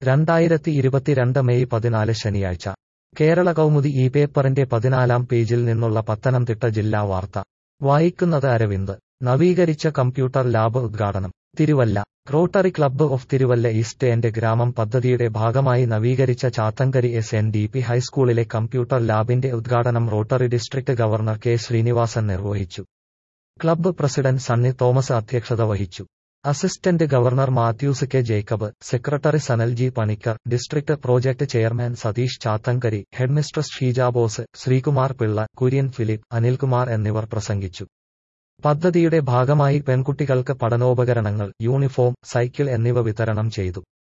രണ്ടായിരത്തി ഇരുപത്തിരണ്ട് മെയ് പതിനാല് ശനിയാഴ്ച കേരള കൗമുദി ഈ പേപ്പറിന്റെ പതിനാലാം പേജിൽ നിന്നുള്ള പത്തനംതിട്ട ജില്ലാ വാർത്ത വായിക്കുന്നത് അരവിന്ദ് നവീകരിച്ച കമ്പ്യൂട്ടർ ലാബ് ഉദ്ഘാടനം Thiruvalla rotary club of Thiruvalla east end ഗ്രാമം പദ്ധതിയുടെ ഭാഗമായി നവീകരിച്ച Chathankari S N D P ഹൈസ്കൂളിലെ കമ്പ്യൂട്ടർ ലാബിന്റെ ഉദ്ഘാടനം rotary district governor K Srinivasan നിർവഹിച്ചു ക്ലബ്ബ് പ്രസിഡന്റ് സണ്ണി തോമസ് അധ്യക്ഷത വഹിച്ചു assistant governor Mathews K Jacob secretary Sanal G Panicker district project chairman Satheesh Chathankari headmistress Sheeja Bose Sreekumar Pillai Kurian Philip Anilkumar എന്നിവർ പ്രസംഗിച്ചു പദ്ധതിയുടെ ഭാഗമായി പെൺകുട്ടികൾക്ക് പഠനോപകരണങ്ങൾ യൂണിഫോം സൈക്കിൾ എന്നിവ വിതരണം ചെയ്തു